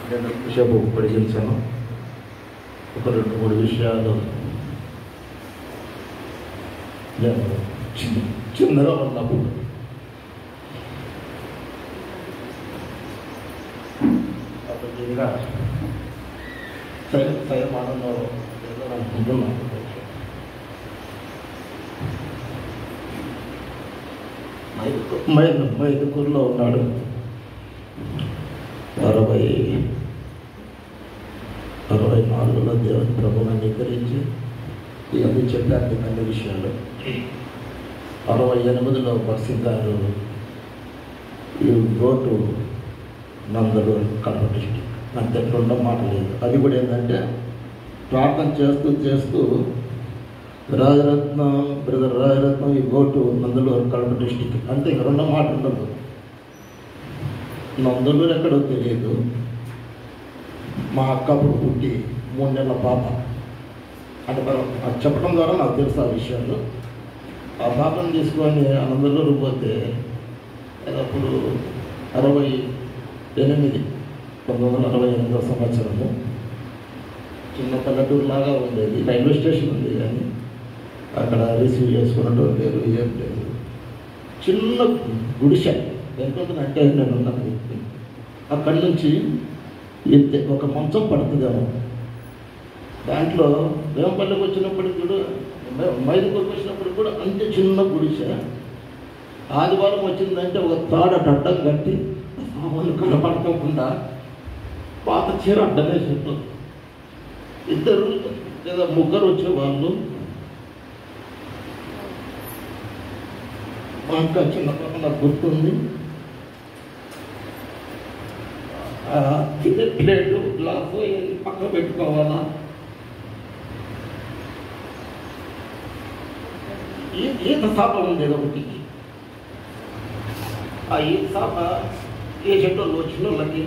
నేను ఎక్కువసేపు పొడిగించాను ఒక రెండు మూడు విషయాలు నేను చిన్న చిన్నగా ఉన్నప్పుడు అప్పుడు ఇంకా సై సైమానంలో ఏదో అనుకుంటున్నాను మైదు మైదుకూరులో ఉన్నాడు అరవై అరవై నాలుగులో దేవుని ప్రభుని అంగీకరించి ఇవన్నీ చెప్పాను అన్ని విషయాలు అరవై ఎనిమిదిలో బస్సు గారు ఈ రోడ్డు నందరు కడప డిస్టిక్ అంతే రెండో మాట లేదు అది కూడా ఏంటంటే ప్రార్థన చేస్తూ చేస్తూ రాజరత్నం బ్రదర్ రాజరత్నం ఈ గోటు నందలూరు కడప డిస్టిక్ అంతే ఇక రెండో మాట ఉండదు నందలూరు ఎక్కడో తెలియదు మా అక్క అప్పుడు పుట్టి మూడు నెలల పాప అంటే మనం అది చెప్పడం ద్వారా నాకు తెలుసు ఆ విషయాలు ఆ పాపను తీసుకొని ఆ నందలూరు పోతే అప్పుడు అరవై ఎనిమిది పంతొమ్మిది వందల అరవై ఎనిమిదో సంవత్సరము చిన్న పల్లెటూరు లాగా ఉండేది రైల్వే స్టేషన్ ఉంది కానీ అక్కడ రిసీవ్ చేసుకున్నట్టు లేరు ఏం లేదు చిన్న గుడిసె ఎంతుందంటే నేను ఉన్నది అక్కడి నుంచి ఇంతే ఒక మంచం పడుతుందేమో దాంట్లో వేంపల్లికి వచ్చినప్పటికి కూడా మైదుకూరుకు వచ్చినప్పటికి కూడా అంతే చిన్న గుడిసె ఆదివారం వచ్చిందంటే ఒక తాడ అడ్డం కట్టి సామాన్లు కనపడకుండా పాత చీర అడ్డమేసి ఇద్దరు లేదా ముగ్గురు వచ్చేవాళ్ళు మా అక్క చిన్నప్పుడు నాకు గుర్తుంది ఆ తినే ప్లేటు గ్లాసు ఇవన్నీ పక్క పెట్టుకోవాలా ఈ- ఈత సాప ఉండేది ఒకటి ఆ ఈత సాప ఏ చెట్టు వచ్చిన వాళ్ళకి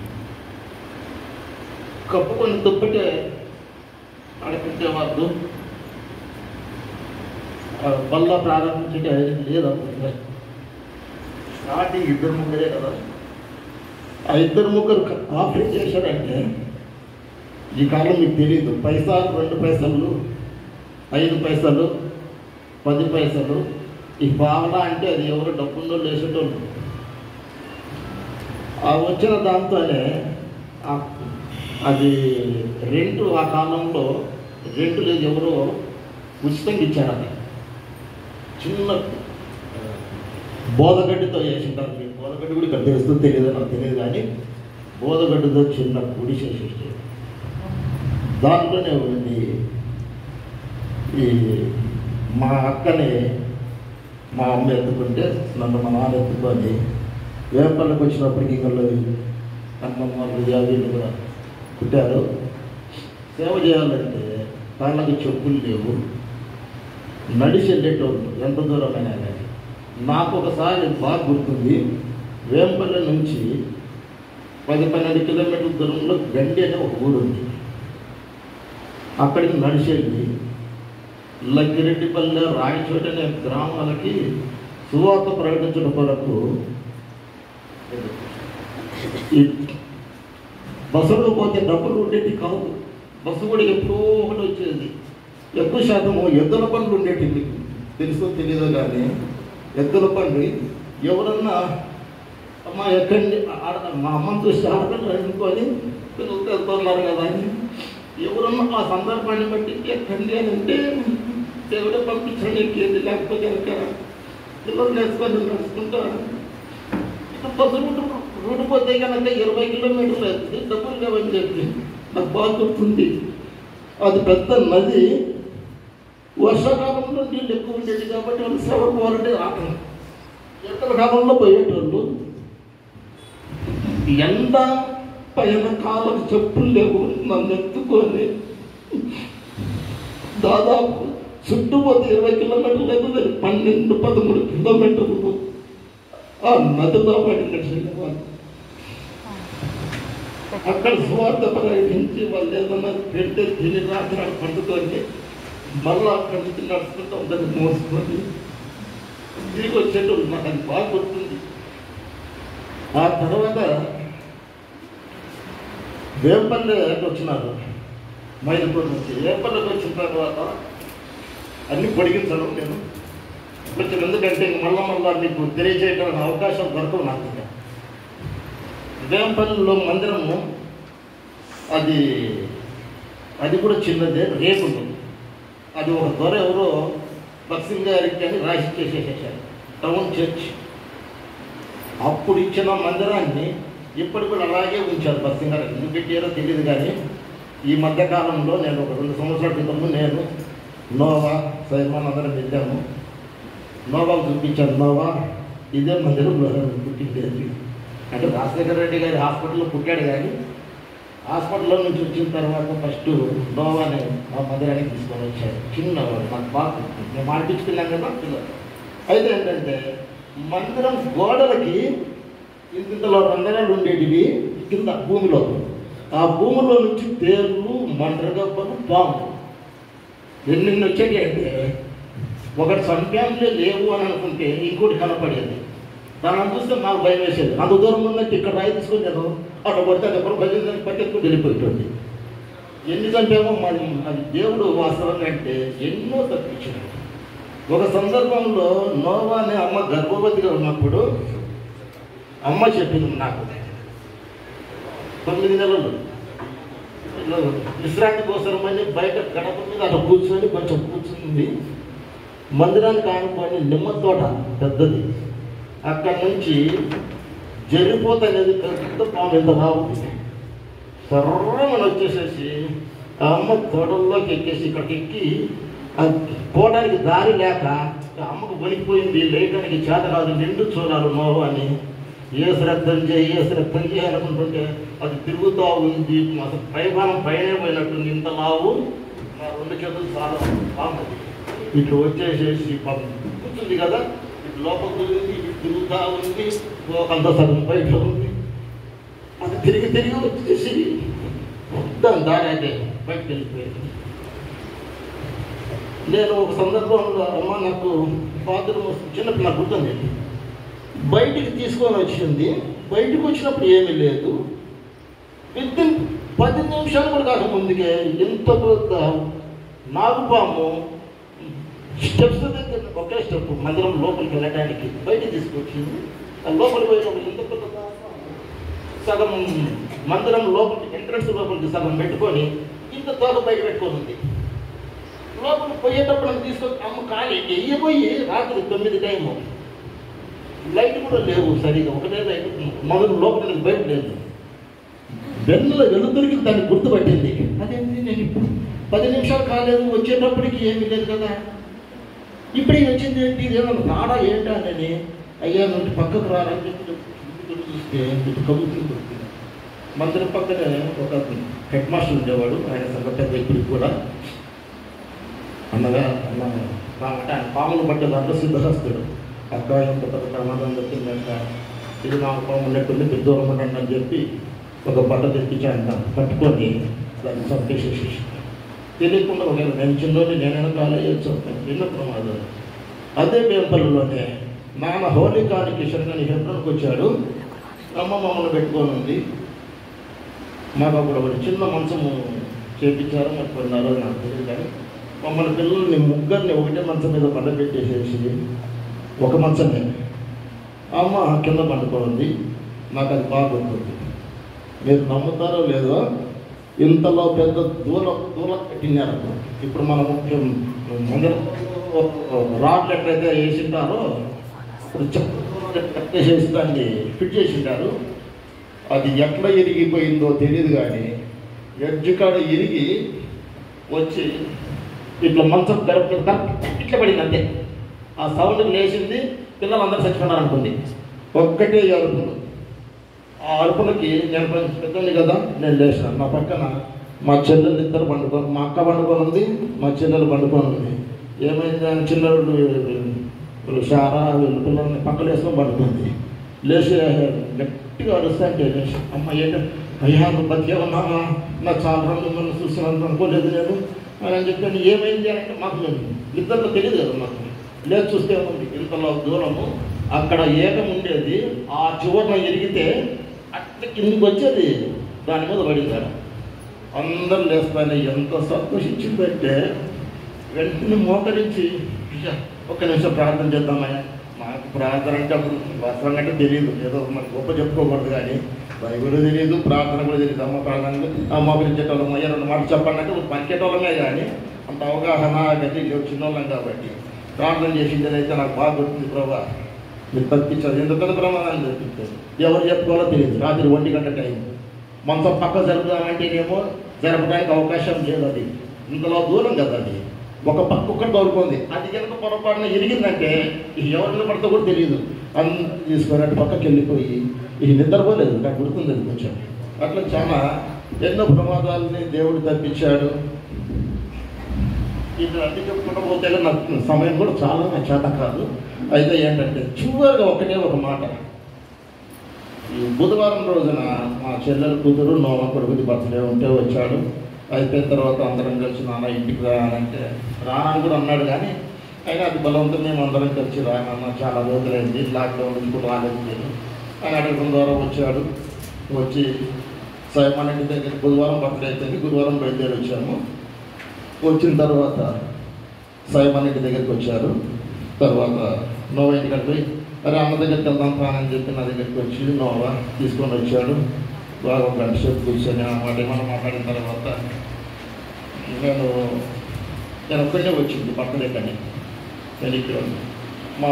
కప్పుకొని దుప్పటే ఆడపెట్టేవాళ్ళు ఆ బల్ల ప్రారంభించే లేదు అప్పుడు స్టార్టింగ్ ఇద్దరు ముగ్గురే కదా ఆ ఇద్దరు ముగ్గురు ఆఫర్ చేశారంటే ఈ కాలం మీకు తెలియదు పైసా రెండు పైసలు ఐదు పైసలు పది పైసలు ఈ పావలా అంటే అది ఎవరు డబ్బుల్లో లేచేటోళ్ళు ఆ వచ్చిన దాంతోనే ఆ- అది రెంట్ ఆ కాలంలో రెంట్ లేదు ఎవరో ఉచితంగా ఇచ్చారని చిన్న బోధగడ్డితో చేసింటారు మీకు బోధగడ్డి కూడా ఇక్కడ తెలుస్తూ తెలియదు నాకు తెలియదు కానీ బోధగడ్డితో చిన్న గుడి చేసేసి దాంట్లోనే ఉంది ఈ మా అక్కని మా అమ్మ ఎత్తుకుంటే నన్ను మా నాన్న ఎత్తుకొని వేపల్లికి వచ్చినప్పటికి ఇక్కడ అమ్మమ్మ వీళ్ళు కూడా పుట్టారు సేవ చేయాలంటే కాళ్ళకి చెప్పులు లేవు నడిచి వెళ్ళేటోళ్ళు ఎంత దూరమైనా కానీ నాకు ఒకసారి బాగా గుర్తుంది వేంపల్లి నుంచి పది పన్నెండు కిలోమీటర్ల దూరంలో గండి అనే ఒక ఊరు ఉంది అక్కడికి నడిచి వెళ్ళి లగ్గిరెడ్డిపల్లె రాయచోటి అనే గ్రామాలకి సువార్త ప్రకటించడం కొరకు ఈ బస్సులో పోతే డబ్బులు ఉండేది కాదు బస్సు కూడా ఎప్పుడో ఒకటి వచ్చేది ఎక్కువ శాతము ఎద్దుల పనులు ఉండేవి మీకు తెలుసో తెలియదో కానీ ఎద్దుల పనులు ఎవరన్నా అమ్మ ఎక్కడి ఆడ మా అమ్మని చూసి ఆడపిల్లలు అనుకొని పిల్లలతో వెళ్తున్నారు కదా అని ఎవరన్నా ఆ సందర్భాన్ని బట్టి ఎక్కండి అని అంటే దేవుడే పంపించండి ఇంకేది లేకపోతే వెనకాల పిల్లలు నేర్చుకొని నడుచుకుంటారు బస్సు రూటు రూటు పోతే కనుక ఇరవై కిలోమీటర్లు అవుతుంది డబ్బులు లేవని చెప్పి నాకు బాగా గుర్తుంది అది పెద్ద నది వర్షాకాలంలో నీళ్ళు ఎక్కువ ఉండేది కాబట్టి వాళ్ళు సేవ పోవాలంటే రావటం ఎండల కాలంలో పోయేటోళ్ళు ఎండ పైన కాళ్ళకు చెప్పులు లేవు నన్ను ఎత్తుకొని దాదాపు చుట్టుపోతే ఇరవై కిలోమీటర్లు అవుతుంది పన్నెండు పదమూడు కిలోమీటర్లు ఆ నదిలో పడి నడిచేవాళ్ళు అక్కడ స్వార్థ ప్రకటించి వాళ్ళు ఏదన్నా పెడితే తిని రాత్రి పండుకొని మళ్ళా అక్కడి నుంచి నడుచుకుంటూ ఉంటుంది మోసుకొని తిరిగి వచ్చేటప్పుడు నాకు అది బాగా గుర్తుంది ఆ తర్వాత వేపల్లి వచ్చినారు మైదుపూర్ నుంచి వేపల్లికి వచ్చిన తర్వాత అన్ని పొడిగించడం నేను కొంచెం ఎందుకంటే మళ్ళా మళ్ళా మీకు తెలియజేయడానికి అవకాశం దొరకవు నాకు ఇంకా వేంపల్లిలో మందిరము అది అది కూడా చిన్నదే రేపు ఉంటుంది అది ఒక దొర ఎవరో బక్సింగ్ గారికి అని రాసి చేసేసేసారు టౌన్ చర్చ్ అప్పుడు ఇచ్చిన మందిరాన్ని ఇప్పటికి కూడా అలాగే ఉంచారు బక్సింగ్ గారు ఎందుకు పెట్టారో తెలియదు కానీ ఈ మధ్య కాలంలో నేను ఒక రెండు సంవత్సరాల క్రితము నేను నోవా సైమాన్ అందరం వెళ్ళాము నోవాకు చూపించాను నోవా ఇదే మందిరం పుట్టిండేది అంటే రాజశేఖర రెడ్డి గారి హాస్పిటల్లో పుట్టాడు కానీ హాస్పిటల్లో నుంచి వచ్చిన తర్వాత ఫస్ట్ నోవాని ఆ మందిరానికి తీసుకొని వచ్చారు చిన్నవాడు నాకు బాగా గుర్తు. నేను మాటిపించుకున్నాను కదా పిల్లలు అయితే ఏంటంటే మందిరం గోడలకి ఇంతలో రంధ్రాలు ఉండేటివి కింద భూమిలో ఆ భూమిలో నుంచి తేళ్ళు మంటరగబ్బలు పాము ఎన్ని వచ్చేటి అంటే ఒకటి సంప్యాంలే లేవు అని అనుకుంటే ఇంకోటి కనపడేది దాన్ని చూస్తే నాకు భయం వేసేది అంత దూరం ఉందంటే ఇక్కడ రాయి తీసుకొని నేను అట్లా పడితే అది ఎప్పుడు భజన పట్టెత్తుకుని వెళ్ళిపోయేటోంది ఎన్ని చంపేమో మరి అది దేవుడు వాస్తవంగా అంటే ఎన్నో తప్పించాడు ఒక సందర్భంలో నోవా అనే అమ్మ గర్భవతిగా ఉన్నప్పుడు అమ్మ చెప్పింది నాకు తొమ్మిది నెలలు ఇట్లా విశ్రాంతి కోసం అని బయట గడప మీద అట్లా కూర్చొని కొంచెం కూర్చుంది మందిరానికి ఆనుకొని నిమ్మ తోట పెద్దది అక్కడి నుంచి జరిపోత అనేది పెద్ద పాము ఎంత బాగుంది సర్రమని వచ్చేసేసి ఆ అమ్మ తోటల్లోకి ఎక్కేసి ఇక్కడికి ఎక్కి అది పోవడానికి దారి లేక ఆ అమ్మకు వణికిపోయింది లేయడానికి చేత కాదు నిండు చూడాలి నోరు అని ఏ శ్రద్ధం చేయి ఏ శ్రద్ధం చేయాలనుకుంటుంటే అది తిరుగుతూ ఉంది అసలు పైభాగం పైనే పోయినట్టుంది ఇంత లావు మా రెండు చేతులు చాలా బాగుంది ఇట్లా వచ్చేసేసి పాపం కూర్చుంది కదా ఇటు లోపలికి ఉంది ఇటు తిరుగుతూ ఉంది అంత సగం బయట ఉంది అది తిరిగి తిరిగి వచ్చేసి దాని దారి అయితే బయటకు వెళ్ళిపోయింది నేను ఒక సందర్భంలో అమ్మ నాకు బాత్రూమ్ చిన్నప్పుడు నాకు గుర్తుంది బయటికి తీసుకొని వచ్చింది బయటికి వచ్చినప్పుడు ఏమీ లేదు విత్ ఇన్ పది నిమిషాలు కూడా కాక ముందుకే ఎంత పెద్ద నాగుపాము స్టెప్స్ దగ్గర ఒకే స్టెప్ మందిరం లోపలికి వెళ్ళడానికి బయటికి తీసుకొచ్చింది ఆ లోపలికి పోయినప్పుడు ఎంత పెద్ద నాగుపాము. సగం మందిరం లోపలికి ఎంట్రన్స్ లోపలికి సగం పెట్టుకొని ఇంత తోక బయట పెట్టుకొని ఉంది లోపలికి పోయేటప్పుడు నన్ను తీసుకొని అమ్మ ఖాళీ వెయ్యిపోయి రాత్రి తొమ్మిది టైము లైట్ కూడా లేవు సరిగా ఒకటే లైట్ మొదలు లోపల నుంచి బయట లేదు వెన్నుల వెలుతురికి దాన్ని గుర్తుపట్టింది అదేంటి నేను ఇప్పుడు పది నిమిషాలు కాలేదు వచ్చేటప్పటికి ఏమీ లేదు కదా ఇప్పుడు ఇది వచ్చింది ఏంటి ఇదేమన్నా రాడా ఏంటా అని అయ్యా నుండి పక్కకు రారని చెప్పి చుట్టూ చూస్తే ఇటు కబుర్లు దొరికింది మందిరం పక్కనే ఒక హెడ్ మాస్టర్ ఉండేవాడు ఆయన సంఘటన ఇప్పటికి కూడా అన్నగా అన్న అంటే ఆయన పాములు పట్టే దాంట్లో సిద్ధహస్తుడు అక్క ఎంత పెద్ద ప్రమాదం దొరికిందంట ఇది నాకు పాము ఉన్నట్టుంది మీరు దూరం ఉండండి అని చెప్పి ఒక బట్ట తెప్పించి ఆయన పట్టుకొని దాన్ని చంపేసేసి తెలియకుండా ఒకవేళ నేను చిన్నోని నేనైనా కాలేజ్ ఎన్నో ప్రమాదాలు అదే వేంపల్లిలోనే నాన్న హోలీ కాని కిషన్ గారి హెబ్రోన్కి వచ్చాడు అమ్మ మమ్మల్ని పెట్టుకొని ఉంది మాకు అప్పుడు ఒకటి చిన్న మంచము చేపించారు మరి కొన్నారో నాకు తెలియదు కానీ మమ్మల్ని పిల్లల్ని ముగ్గురిని ఒకటే మంచం మీద పండబెట్టేసేసి ఒక మంచమే అమ్మ కింద పండుకోండి నాకు అది బాగా గుర్తుంది మీరు నమ్ముతారో లేదో ఇంతలో పెద్ద దూరం దూరం పెట్టినారు ఇప్పుడు మనం ముఖ్యం మందిరం రాడ్లు ఎట్లయితే వేసింటారో చేసి దాన్ని ఫిట్ చేసింటారు అది ఎట్లా ఇరిగిపోయిందో తెలియదు కానీ ఎడ్జ్ కాడ ఇరిగి వచ్చి ఇట్లా మంచం గడప ఇట్లా పడింది అంతే ఆ సౌండ్ లేచింది పిల్లలందరూ చచ్చిపోయినారు అనుకుంది ఒక్కటే అరుపులు ఆ అరుపులకి నేను కొంచెం పెద్దది కదా నేను లేచాను నా పక్కన మా చెల్లెలు ఇద్దరు పండుకొని మా అక్క పండుకొని ఉంది మా చెల్లెలు పండుకొని ఉంది ఏమైంది అని చిన్నోళ్ళు వీళ్ళు షారా వీళ్ళు పిల్లల్ని పక్కన వేసుకొని పండుకుంది లేచి గట్టిగా అరుస్తాంటే లేచి అమ్మ ఏంటో అయ్యా నువ్వు బతికే ఉన్నావా నా చాలా రోజులు మిమ్మల్ని చూసినంత అనుకోలేదు నేను అని చెప్పాను ఏమైంది అంటే మాకు ఇద్దరిలో తెలియదు కదా మాకు లేదు చూస్తే ఉంది ఇంతలో దూరము అక్కడ ఏకం ఉండేది ఆ చివరన ఎరిగితే అట్లా కిందికి వచ్చేది దాని మీద పడిందాడు అందరూ లేస్తానే ఎంత సంతోషించిందంటే వెంటనే మోకరించి "అయ్యా, ఒక్క నిమిషం ప్రార్థన చేద్దామయ్యా మాకు ప్రార్థన అంటే అప్పుడు వాస్తవంగా అంటే తెలియదు ఏదో మనకు గొప్ప చెప్పుకోకూడదు కానీ బైబిల్ తెలియదు ప్రార్థన కూడా తెలియదు అమ్మ ప్రార్థన అమ్మ పిలిచేటోళ్ళం అయ్యా రెండు మాటలు చెప్పండి అంటే పలికేటోళ్ళమే కానీ అంత అవగాహన గతి లేవు చిన్నోళ్ళం కాబట్టి ప్రార్థన చేసింది అయితే నాకు బాగా గుర్తుంది ప్రభా మీరు తప్పించారు ఎందుకంటే ప్రమాదాన్ని తప్పించారు ఎవరు చెప్పుకోవాలో తెలియదు రాత్రి ఒంటి గంట టైం మనతో పక్క జరుపుదామంటేనేమో జరపడానికి అవకాశం లేదు అది ఇంతలో దూరం కదా అది ఒక పక్క ఒక్కటి దొరుకుంది అది కనుక పొరపాటున ఎరిగిందంటే ఇక ఎవరిని పడితే కూడా తెలియదు అన్ని తీసుకొని అటు పక్కకి వెళ్ళిపోయి ఇక నిద్రపోలేదు నాకు గుర్తుంది అది కొంచెం అట్లా చాలా ఎన్నో ప్రమాదాలని దేవుడు తప్పించాడు ఇది అన్ని చెప్పుకుంటూ పోతే కానీ నాకు సమయం కూడా చాలా నాకు చేత కాదు అయితే ఏంటంటే చివరిగా ఒకటే ఒక మాట ఈ బుధవారం రోజున మా చెల్లెల కూతురు నోమ కొడుకుది బర్త్డే ఉంటే వచ్చాడు అయిపోయిన తర్వాత అందరం కలిసి నాన్న ఇంటికి రానంటే రానని కూడా అన్నాడు కానీ అయినా అది బలవంతం మేము అందరం కలిసి రానన్న చాలా రోజులైంది లాక్డౌన్ నుంచి కూడా రాలేదు నేను ఆయన అడగడం ద్వారా వచ్చాడు వచ్చి సైమాన్ ఇంటి దగ్గర బుధవారం బర్త్డే అయిపోయింది గురువారం బయలుదేరి వచ్చాము వచ్చిన తర్వాత సైమాన్ ఇంటి దగ్గరికి వచ్చారు తర్వాత నోవా ఇంటికి పోయి అరే అమ్మ దగ్గరికి వెళ్దాం ప్రాణం చెప్పి నా దగ్గరికి వచ్చి నోవా తీసుకొని వచ్చాడు బాగా ఒక గంట సేపు కూర్చొని ఆ మాట ఏమన్నా మాట్లాడిన తర్వాత నేను నేను ఒక్కడే వచ్చింది పక్కనే కానీ నేను ఇక్కడ మా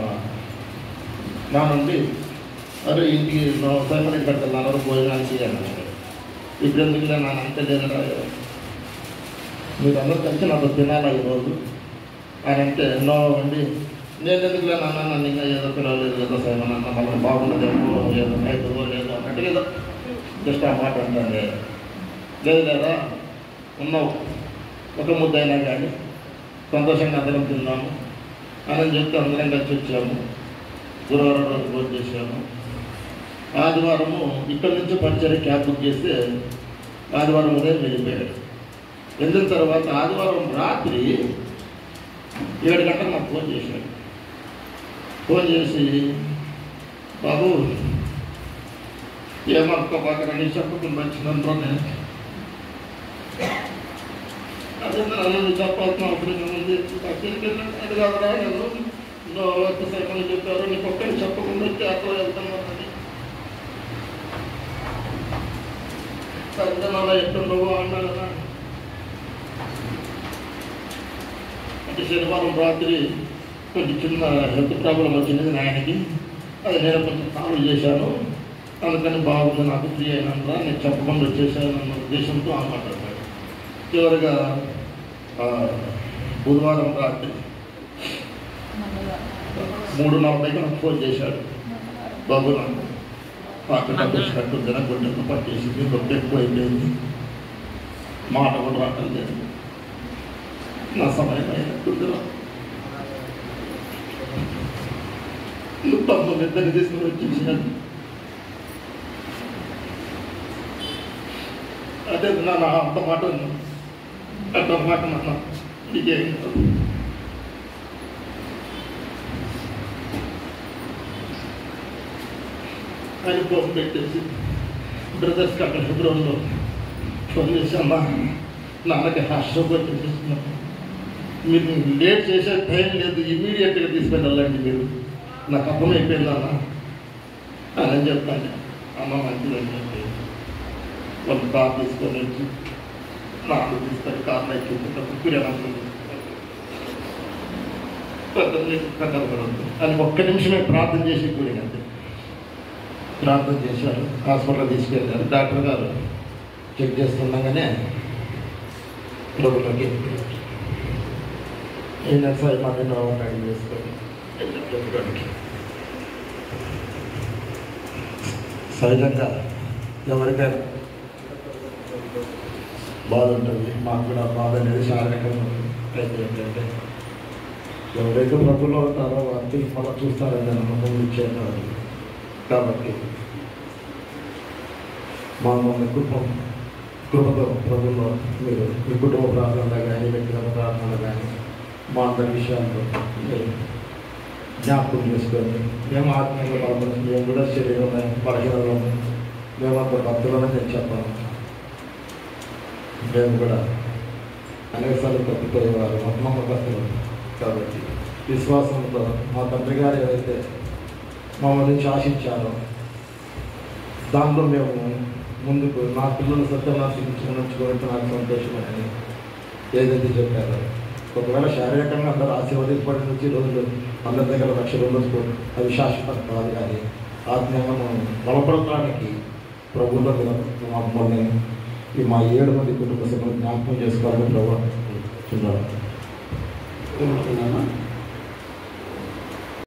నా నుండి అరే ఇంటికి సైమన్ ఇంటికి వెళ్తున్నాను భోజనానికి అన్నాడు ఇప్పుడు ఎందుకు నేను అంతే లేదా మీరు అందరూ కలిసి నాతో తినాలా ఈరోజు అని అంటే ఎన్నో అండి నేను ఎందుకులే నాన్న నన్ను ఇంకా ఏదో పిలవలేదు ఏదో సైమన్ అన్న మళ్ళీ బాగున్నదేమో ఏదో అవుతుందో లేదో అన్నట్టు ఏదో జస్ట్ ఆ మాట అంటాను లేదు లేదా ఉన్నావు ఒక ముద్ద అయినా కానీ సంతోషంగా అందరం తిన్నాము అని చెప్తే అందరం కలిసి వచ్చాము గురువారం రోజు భోజనం చేసాము ఆదివారము ఇక్కడి నుంచి పరిచయం క్యాబ్ బుక్ చేస్తే ఆదివారం ఉదయం వెళ్ళిపోయాడు వెళ్ళిన తర్వాత ఆదివారం రాత్రి ఏడు గంటలకు నాకు ఫోన్ చేశాడు ఫోన్ చేసి బాబు ఏమనుకోబాకరని చెప్పకుండా వచ్చినందులో నేను అదే నన్ను చెప్పాల్సిన అవసరం ఉంది అది కాదురా నేను నువ్వు ఎంతసేపు చెప్పారు నీకు ఒక్కరి చెప్పకుండా వచ్చి అక్కడ వెళ్తున్నానని సరిగ్గా ఎట్లున్నావు అన్నాడు అంటే శనివారం రాత్రి కొంచెం చిన్న హెల్త్ ప్రాబ్లం వచ్చింది నాయనకి అది నేను కొంచెం కాల్ చేశాను అందుకని బాగుంది నాకు ఫ్రీ అయినందున నేను చెప్పకుండా వచ్చేసాను అన్న ఉద్దేశంతో ఆ మాట్లాడతాడు చివరిగా ఆ, బుధవారం రాత్రి మూడు నలభైకి నాకు ఫోన్ చేశాడు బాబు నాకు పాత కట్టినట్టు తినగొడ్డకు పట్టేసింది గొప్ప ఎక్కువ అయిపోయింది మాట కూడా రావటం లేదు నా సమయం అయినట్టుందిరా తమ్ముడు ఇద్దరు తీసుకుని వచ్చేసాడు అదే నా నా అంత మాట ఉంది. అంత మాట నాన్న నీకేం కాదు. ఆయన ఫోన్ పెట్టేసి బ్రదర్స్కి అక్కడ హెబ్రోన్లో ఫోన్ చేసి అమ్మా నాన్నకి హాస్టల్ వచ్చేస్తున్నాను మీరు లేట్ చేసే టైం లేదు ఇమీడియట్గా తీసుకొని వెళ్ళండి మీరు నాకు అర్థమైపోయింది అన్న అని చెప్తాను అమ్మ మంచిదని చెప్పి వాళ్ళు కార్ తీసుకొని వచ్చి నాన్న తీసుకొని కార్లో ఎక్కించుకుంటారు కిరాణం అని ఒక్క నిమిషమే ప్రార్థన చేసి కూడిన అంతే ప్రార్థన చేశారు హాస్పిటల్ తీసుకెళ్ళారు డాక్టర్ గారు చెక్ చేస్తుండగానే లోపలికి ఈయన సార్ మా నేను రెడీ చేసుకొని చెప్పడానికి సహజంగా ఎవరికైనా బాధ ఉంటుంది మాకు కూడా బాధ అనేది శారీరకంగా ఉంటుంది అయితే ఏంటంటే ఎవరైతే ప్రభులో ఉంటారో వారికి మనం చూస్తారని నమ్మకం ఇచ్చేది కాబట్టి మా మమ్మల్ని కృపం కృపతో ప్రభుత్వ మీరు మీ కుటుంబ ప్రార్థనలు కానీ వ్యక్తిగత ప్రార్థనలు కానీ మా అందరి విషయాల్లో మీరు జ్ఞాపకం చేసుకొని మేము ఆత్మీయంగా బాగుంటుంది మేము కూడా శరీరంలో బలహీనలో మేమంత భక్తులని నేను చెప్పాను మేము కూడా అనేకసార్లు తప్పిపోయేవారు నమ్మకస్తులు కాబట్టి విశ్వాసంతో మా తండ్రి గారు ఏవైతే మమ్మల్ని శాసించారో దాంట్లో మేము ముందుకు నా పిల్లలు సత్యనాశించుకుని ఉంచుకోవడం నాకు సంతోషమని ఏదైతే చెప్పారో ఒకవేళ శారీరకంగా అందరూ ఆశీర్వదింపడి నుంచి రోజులు అందరి దగ్గర లక్ష రోజులు అది శాశ్వతం కాదు కానీ ఆత్మీయంగా మనం బలపడటానికి ప్రభుత్వ మమ్మల్ని ఈ మా ఏడు మంది కుటుంబ సభ్యులు జ్ఞాపకం చేసుకోవాలని ప్రభు చూడాలి కోరుతున్నాను